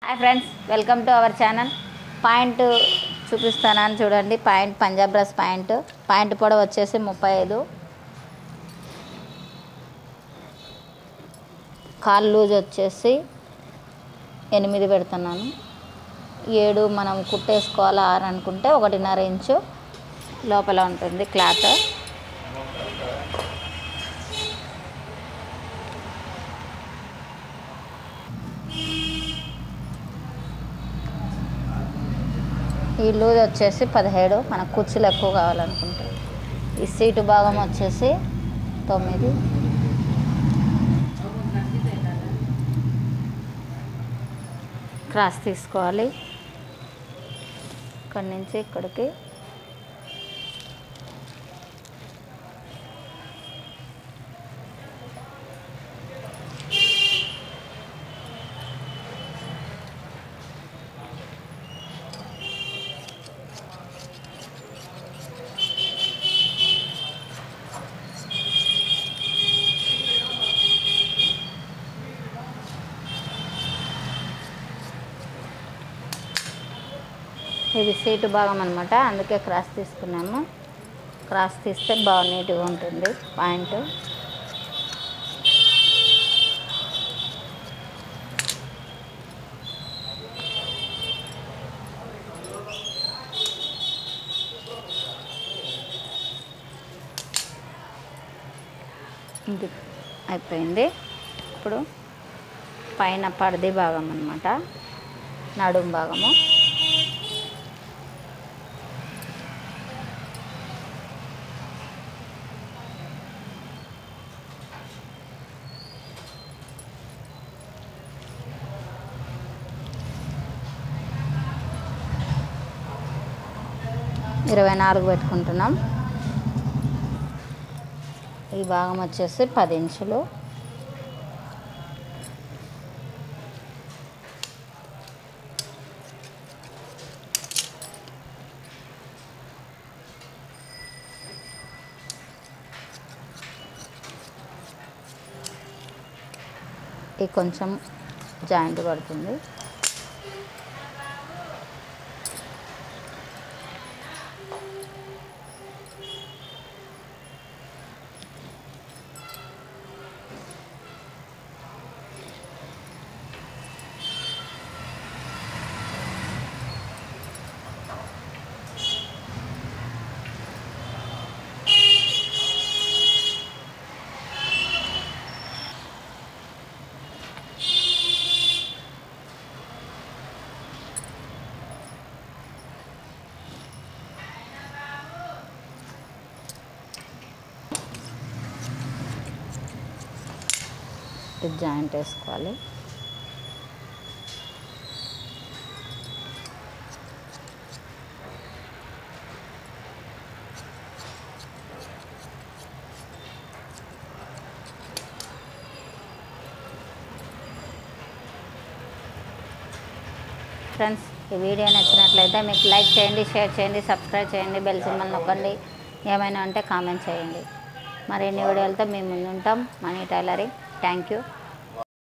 hi friends welcome to our channel point చూపిస్తానని చూడండి point Punjab dress point point పొడవు వచ్చేసి ముప్పై ఐదు కాల్ లూజ్ వచ్చేసి ఎనిమిది పెడుతున్నాను ఏడు మనం కుట్టేసుకోవాలి ఆరు అనుకుంటే ఒకటిన్నర ఇంచు లోపల ఉంటుంది క్లాత్ ఈ లూజ్ వచ్చేసి పదిహేడు మనకు కుర్చీలు ఎక్కువ కావాలనుకుంటే ఈ సీటు భాగం వచ్చేసి తొమ్మిది క్రాస్ తీసుకోవాలి ఇక్కడి నుంచి ఇక్కడికి ఇది సీటు భాగం అనమాట అందుకే క్రాస్ తీసుకున్నాము క్రాస్ తీస్తే బాగా నీట్గా ఉంటుంది పాయింట్ ఇది అయిపోయింది ఇప్పుడు పైన పడిది భాగం అనమాట నడుం భాగము ఇరవై నాలుగు పెట్టుకుంటున్నాం ఈ భాగం వచ్చేసి పది ఇంచులు ఇది కొంచెం జాయింట్ పడుతుంది ఇది జాయింట్ వేసుకోవాలి ఫ్రెండ్స్ ఈ వీడియో నచ్చినట్లయితే మీకు లైక్ చేయండి షేర్ చేయండి సబ్స్క్రైబ్ చేయండి బెల్ సింబల్ నొక్కండి ఏమైనా ఉంటే కామెంట్ చేయండి మరిన్ని వీడియోలతో మేము ముందుంటాం మనీ టైలరింగ్ థ్యాంక్ యూ